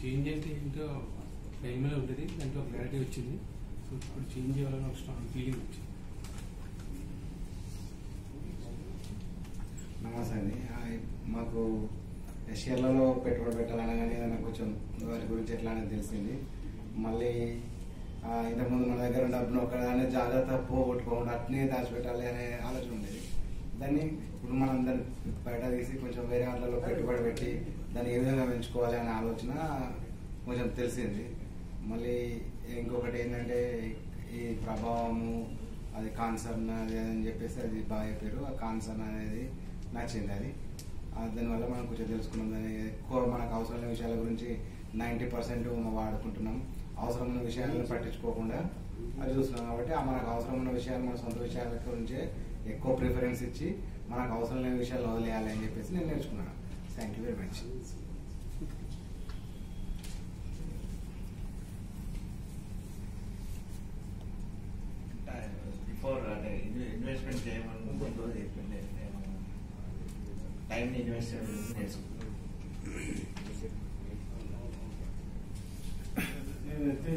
change అంటే ఏంటో టైంలో ఉంటుంది దాంట్లో క్లారిటీ వచ్చింది సో ఇప్పుడు చేంజ్ చేయాలని ఒక స్ట్రాంగ్ ఫీలింగ్ వచ్చింది నమస్తే అండి ఆ, మాకు షేర్లలో పెట్టుబడి పెట్టాలని కానీ ఏదైనా కొంచెం వారి గురించి ఎట్లా అనేది తెలిసింది మళ్ళీ ఆ, ఇంతకుముందు మన దగ్గర డబ్బును ఒకదాన్ని జాగ్రత్త పోగొట్టుకోకుండా అట్నే దాచిపెట్టాలి అనే ఆలోచన ఉండేది దాన్ని ఇప్పుడు మనం దాన్ని బయట తీసి కొంచెం వేరే వాటిలో పెట్టుబడి పెట్టి దాన్ని ఏ విధంగా పెంచుకోవాలి అనే ఆలోచన కొంచెం తెలిసింది మళ్ళీ ఇంకొకటి ఏంటంటే ఈ ప్రభావము అది కాన్సర్న్ అది అని చెప్పేసి అది బాగా చెప్పారు ఆ కాన్సర్న్ అనేది నచ్చింది అది ఆ దానివల్ల మనం కొంచెం తెలుసుకున్నాం దాని ఎక్కువ మనకు అవసరమైన విషయాల గురించి నైంటీ పర్సెంట్ వాడుకుంటున్నాం అవసరమైన విషయాలను పట్టించుకోకుండా అది చూస్తున్నాం కాబట్టి ఆ మనకు అవసరమైన విషయాలు మన సొంత విషయాల గురించే ఎక్కువ ప్రిఫరెన్స్ ఇచ్చి మనకు అవసరం లేని విషయాలు వదిలేయాలి అని చెప్పేసి నేను నేర్చుకున్నాను thank you very much before అంటే ఇన్వెస్ట్మెంట్ చేయమని ముందు చెప్పిండే నేను టైంని ఇన్వెస్ట్ చేయడం గురించి నేర్చుకున్నాను నేనైతే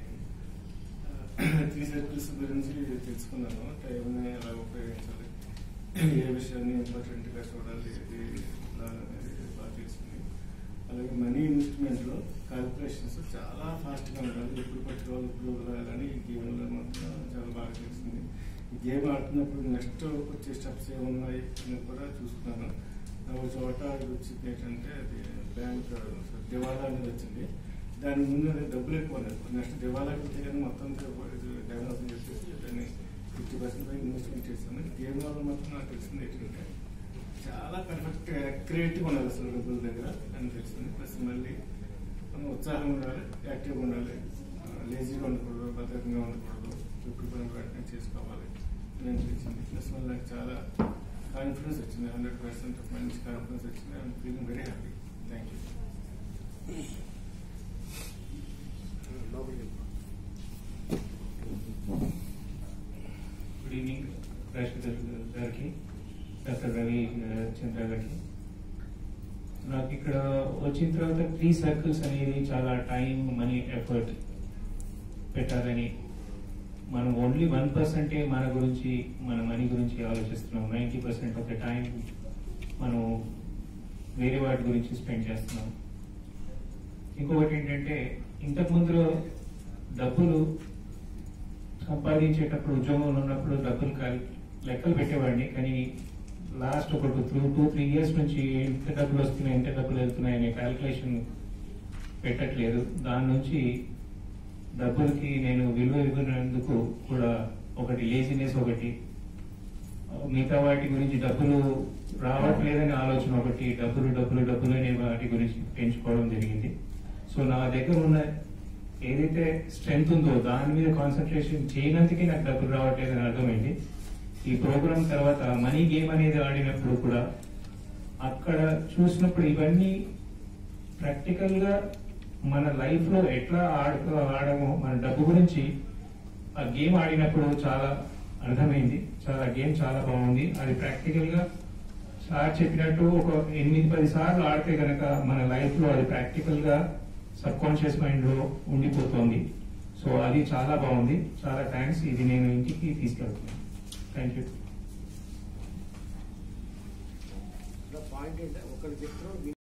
త్రీ సర్కిల్స్ గురించి తెలుసుకున్నాను టైంని ఎలా ఉపయోగించాలి ఏ విషయాన్ని ఇంపార్టెంట్గా చూడాలి ఏది ఎలా అనేది బాగా తెలిసింది అలాగే మనీ ఇన్వెస్ట్మెంట్లో క్యాల్కులేషన్స్ చాలా ఫాస్ట్గా ఉండాలి ఎప్పుడు పట్టుకోవాలి ఎప్పుడు వదలాలని ఈ గేమ్లో మాత్రం చాలా బాగా తెలిసింది ఈ గేమ్ ఆడుతున్నప్పుడు నెక్స్ట్ వచ్చే స్టెప్స్ ఏమున్నాయి అని కూడా చూసుకున్నాను ఒక చోట అది వచ్చింది ఏంటంటే అది బ్యాంక్ దివాలా అనేది వచ్చింది దాని ముందు అది డబ్బులు ఎక్కువ లేదు నెక్స్ట్ దివాలాకి వస్తే కానీ మొత్తం డెవలప్ అని చెప్పేసి దాన్ని ఫిఫ్టీ పర్సెంట్ ఇన్వెస్ట్మెంట్ చేశాను గేమ్ వల్ల మాత్రం నాకు తెలిసింది ఏంటంటే చాలా పర్ఫెక్ట్ యాక్యురేట్గా ఉండాలి అసలు డబ్బుల దగ్గర అని తెలిసింది ప్లస్ మళ్ళీ మనం ఉత్సాహంగా ఉండాలి యాక్టివ్గా ఉండాలి లేజీగా ఉండకూడదు భద్రతంగా ఉండకూడదు ఎప్పుడు పని వెంటనే చేసుకోవాలి అని తెలిసింది ప్లస్ వల్ల నాకు చాలా కాన్ఫిడెన్స్ వచ్చింది హండ్రెడ్ పర్సెంట్ మంచి కాన్ఫిడెన్స్ వచ్చింది I'm feeling very happy thank you good evening రాష్ట్రపతి గారికి డాక్టర్ రవి ఆ, చంద్ర గారికి నాకు ఇక్కడ వచ్చిన తర్వాత త్రీ సర్కిల్స్ అనేది చాలా టైం మనీ ఎఫర్ట్ పెట్టాలని మనం ఓన్లీ వన్ పర్సెంటే మన గురించి మన మనీ గురించి ఆలోచిస్తున్నాం ninety percent of the time మనం వేరే వాటి గురించి స్పెండ్ చేస్తున్నాం ఇంకొకటి ఏంటంటే ఇంతకు ముందు డబ్బులు సంపాదించేటప్పుడు ఉద్యోగంలో ఉన్నప్పుడు డబ్బులు కాలి లెక్కలు పెట్టేవాడిని కానీ లాస్ట్ ఒక టూ టూ త్రీ ఇయర్స్ నుంచి ఎంత డబ్బులు వస్తున్నాయి ఎంత డబ్బులు వెళ్తున్నాయి అనే క్యాల్కులేషన్ పెట్టట్లేదు దాని నుంచి డబ్బులకి నేను విలువ ఇవ్వనందుకు కూడా ఒకటి లేజినెస్ ఒకటి మిగతా వాటి గురించి డబ్బులు రావట్లేదనే ఆలోచన ఒకటి డబ్బులు డబ్బులు డబ్బులు అనే వాటి గురించి పెంచుకోవడం జరిగింది సో నా దగ్గర ఉన్న ఏదైతే స్ట్రెంగ్త్ ఉందో దాని మీద కాన్సన్ట్రేషన్ చేయనందుకే నాకు డబ్బులు రావట్లేదని అర్థమైంది ఈ ప్రోగ్రామ్ తర్వాత మనీ గేమ్ అనేది ఆడినప్పుడు కూడా అక్కడ చూసినప్పుడు ఇవన్నీ ప్రాక్టికల్ గా మన లైఫ్ లో ఎట్లా ఆడుకో ఆడమో మన డబ్బు గురించి ఆ గేమ్ ఆడినప్పుడు చాలా అర్థమైంది చాలా గేమ్ చాలా బాగుంది అది ప్రాక్టికల్ గా సార్ చెప్పినట్టు ఒక ఎనిమిది పది సార్లు ఆడితే గనక మన లైఫ్ లో అది ప్రాక్టికల్ గా సబ్ కాన్షియస్ మైండ్ లో ఉండిపోతుంది సో అది చాలా బాగుంది చాలా థ్యాంక్స్ ఇది నేను ఇంటికి తీసుకెళ్తున్నాను థ్యాంక్ యూ పాయింట్ ఏంటంటే ఒకళ్ళు చెప్తారు